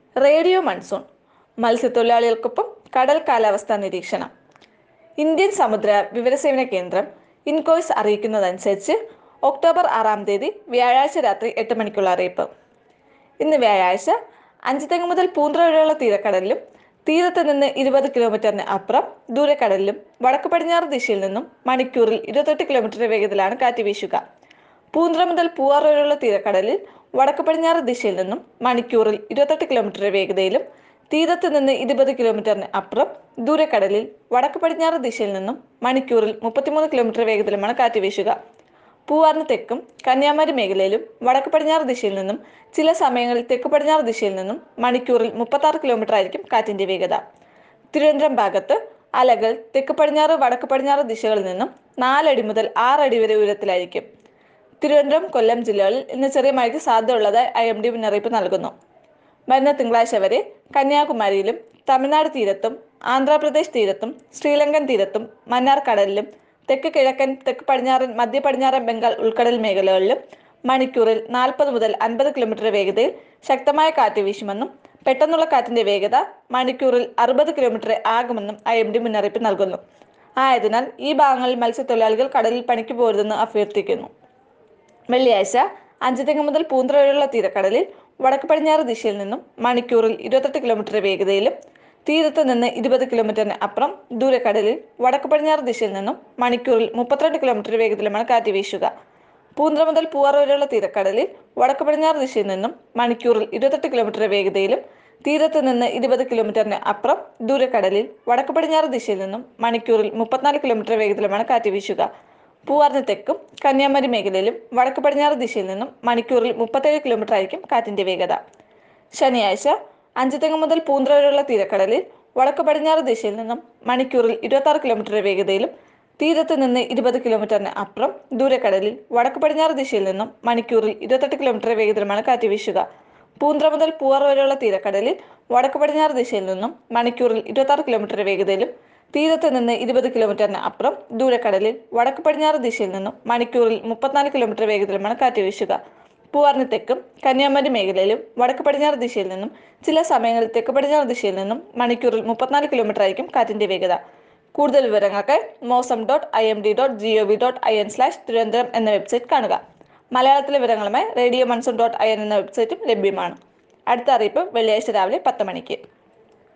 radio monsoon മത്സ്യത്തൊഴിലാളികൾക്കൊപ്പം കടൽ കാലാവസ്ഥാ നിരീക്ഷണം ഇന്ത്യൻ സമുദ്ര വിവരസേവന കേന്ദ്രം ഇൻകോയ്സ് അറിയിക്കുന്നതനുസരിച്ച് ഒക്ടോബർ ആറാം തീയതി വ്യാഴാഴ്ച രാത്രി എട്ട് മണിക്കുള്ള അറിയിപ്പ് ഇന്ന് വ്യാഴാഴ്ച അഞ്ചുതെങ്ങ് മുതൽ പൂന്ത്ര വരെയുള്ള തീരക്കടലിലും തീരത്ത് നിന്ന് ഇരുപത് കിലോമീറ്ററിന് അപ്പുറം ദൂരക്കടലിലും വടക്ക് പടിഞ്ഞാറ് ദിശയിൽ നിന്നും മണിക്കൂറിൽ ഇരുപത്തെട്ട് കിലോമീറ്റർ വേഗത്തിലാണ് കാറ്റ് വീശുക പൂന്ത്ര മുതൽ പൂവാർ വരെയുള്ള തീരക്കടലിൽ വടക്ക് പടിഞ്ഞാറ് ദിശയിൽ നിന്നും മണിക്കൂറിൽ ഇരുപത്തെട്ട് കിലോമീറ്റർ വേഗതയിലും തീരത്ത് നിന്ന് ഇരുപത് കിലോമീറ്ററിന് അപ്പുറം ദൂരക്കടലിൽ വടക്ക് പടിഞ്ഞാറ് ദിശയിൽ നിന്നും മണിക്കൂറിൽ മുപ്പത്തിമൂന്ന് കിലോമീറ്റർ വേഗത്തിലുമാണ് കാറ്റ് വീശുക പൂവാറിന് തെക്കും കന്യാകുമാരി മേഖലയിലും വടക്ക് പടിഞ്ഞാറ് ദിശയിൽ നിന്നും ചില സമയങ്ങളിൽ തെക്ക് പടിഞ്ഞാറ് ദിശയിൽ നിന്നും മണിക്കൂറിൽ മുപ്പത്താറ് കിലോമീറ്റർ ആയിരിക്കും കാറ്റിന്റെ വേഗത തിരുവനന്തപുരം ഭാഗത്ത് അലകൾ തെക്ക് പടിഞ്ഞാറ് വടക്ക് പടിഞ്ഞാറ് ദിശകളിൽ നിന്നും നാലടി മുതൽ ആറടി വരെ ഉയരത്തിലായിരിക്കും തിരുവനന്തപുരം കൊല്ലം ജില്ലകളിൽ ഇന്ന് ചെറിയ മഴയ്ക്ക് സാധ്യതയുള്ളതായി ഐ എം ഡി മുന്നറിയിപ്പ് നൽകുന്നു വരുന്ന തിങ്കളാഴ്ച വരെ കന്യാകുമാരിയിലും തമിഴ്നാട് തീരത്തും ആന്ധ്രാപ്രദേശ് തീരത്തും ശ്രീലങ്കൻ തീരത്തും മന്നാർ കടലിലും തെക്ക് കിഴക്കൻ തെക്ക് പടിഞ്ഞാറൻ മധ്യ പടിഞ്ഞാറൻ ബംഗാൾ ഉൾക്കടൽ മേഖലകളിലും മണിക്കൂറിൽ നാൽപ്പത് മുതൽ അൻപത് കിലോമീറ്റർ വേഗതയിൽ ശക്തമായ കാറ്റ് വീശുമെന്നും പെട്ടെന്നുള്ള കാറ്റിന്റെ വേഗത മണിക്കൂറിൽ അറുപത് കിലോമീറ്റർ ആകുമെന്നും ഐ എം ഡി മുന്നറിയിപ്പ് നൽകുന്നു ആയതിനാൽ ഈ ഭാഗങ്ങളിൽ മത്സ്യത്തൊഴിലാളികൾ കടലിൽ പണിക്ക് പോരുതെന്ന് അഭ്യർത്ഥിക്കുന്നു വെള്ളിയാഴ്ച അഞ്ചുതെങ്ങ് മുതൽ പൂന്തറ വരെയുള്ള തീരക്കടലിൽ വടക്ക് പടിഞ്ഞാറ് ദിശയിൽ നിന്നും മണിക്കൂറിൽ ഇരുപത്തെട്ട് കിലോമീറ്റർ വേഗതയിലും തീരത്ത് നിന്ന് ഇരുപത് കിലോമീറ്ററിന് അപ്പുറം ദൂരക്കടലിൽ വടക്ക് പടിഞ്ഞാറ് ദിശയിൽ നിന്നും മണിക്കൂറിൽ മുപ്പത്തിരണ്ട് കിലോമീറ്റർ വേഗത്തിലുമാണ് കാറ്റ് വീശുക പൂന്തറ മുതൽ പൂവാർ വരെയുള്ള തീരക്കടലിൽ വടക്ക് പടിഞ്ഞാറ് ദിശയിൽ നിന്നും മണിക്കൂറിൽ ഇരുപത്തെട്ട് കിലോമീറ്റർ വേഗതയിലും തീരത്ത് നിന്ന് ഇരുപത് കിലോമീറ്ററിന് അപ്പുറം ദൂരക്കടലിൽ വടക്ക് പടിഞ്ഞാറ് ദിശയിൽ നിന്നും മണിക്കൂറിൽ മുപ്പത്തിനാല് കിലോമീറ്റർ വേഗത്തിലുമാണ് കാറ്റ് വീശുക പൂവാറിന് തെക്കും കന്യാകുമാരി മേഖലയിലും വടക്ക് പടിഞ്ഞാറ് ദിശയിൽ നിന്നും മണിക്കൂറിൽ മുപ്പത്തേഴ് കിലോമീറ്റർ ആയിരിക്കും കാറ്റിന്റെ വേഗത ശനിയാഴ്ച അഞ്ചുതെങ്ങ് മുതൽ പൂന്തറ വരെയുള്ള തീരക്കടലിൽ വടക്ക് പടിഞ്ഞാറ് ദിശയിൽ നിന്നും മണിക്കൂറിൽ ഇരുപത്തി ആറ് കിലോമീറ്റർ വേഗതയിലും തീരത്ത് നിന്ന് ഇരുപത് കിലോമീറ്ററിന് അപ്പുറം ദൂരക്കടലിൽ വടക്ക് പടിഞ്ഞാറ് ദിശയിൽ നിന്നും മണിക്കൂറിൽ ഇരുപത്തെട്ട് കിലോമീറ്റർ വേഗത്തിലുമാണ് കാറ്റ് വീശുക പൂന്തറ മുതൽ പൂവാർ വരെയുള്ള തീരക്കടലിൽ വടക്ക് പടിഞ്ഞാറ് ദിശയിൽ നിന്നും മണിക്കൂറിൽ ഇരുപത്തി ആറ് കിലോമീറ്റർ വേഗതയിലും തീരത്ത് നിന്ന് ഇരുപത് കിലോമീറ്ററിന് അപ്പുറം ദൂരക്കടലിൽ വടക്ക് പടിഞ്ഞാറ് ദിശയിൽ നിന്നും മണിക്കൂറിൽ മുപ്പത്തിനാല് കിലോമീറ്റർ വേഗത്തിലുമാണ് കാറ്റ് വീശുക പൂവാറിന് തെക്കും കന്യാകുമാരി മേഖലയിലും വടക്ക് പടിഞ്ഞാറ് ദിശയിൽ നിന്നും ചില സമയങ്ങളിൽ തെക്ക് പടിഞ്ഞാറ് ദിശയിൽ നിന്നും മണിക്കൂറിൽ മുപ്പത്തിനാല് കിലോമീറ്റർ ആയിരിക്കും കാറ്റിന്റെ വേഗത കൂടുതൽ വിവരങ്ങൾക്ക് mausam dot I M D dot G O V dot I N slash Thiruvananthapuram എന്ന വെബ്സൈറ്റ് കാണുക മലയാളത്തിലെ വിവരങ്ങളുമായി radio monsoon dot I N എന്ന വെബ്സൈറ്റും ലഭ്യമാണ് അടുത്ത അറിയിപ്പ് വെള്ളിയാഴ്ച രാവിലെ പത്ത് മണിക്ക്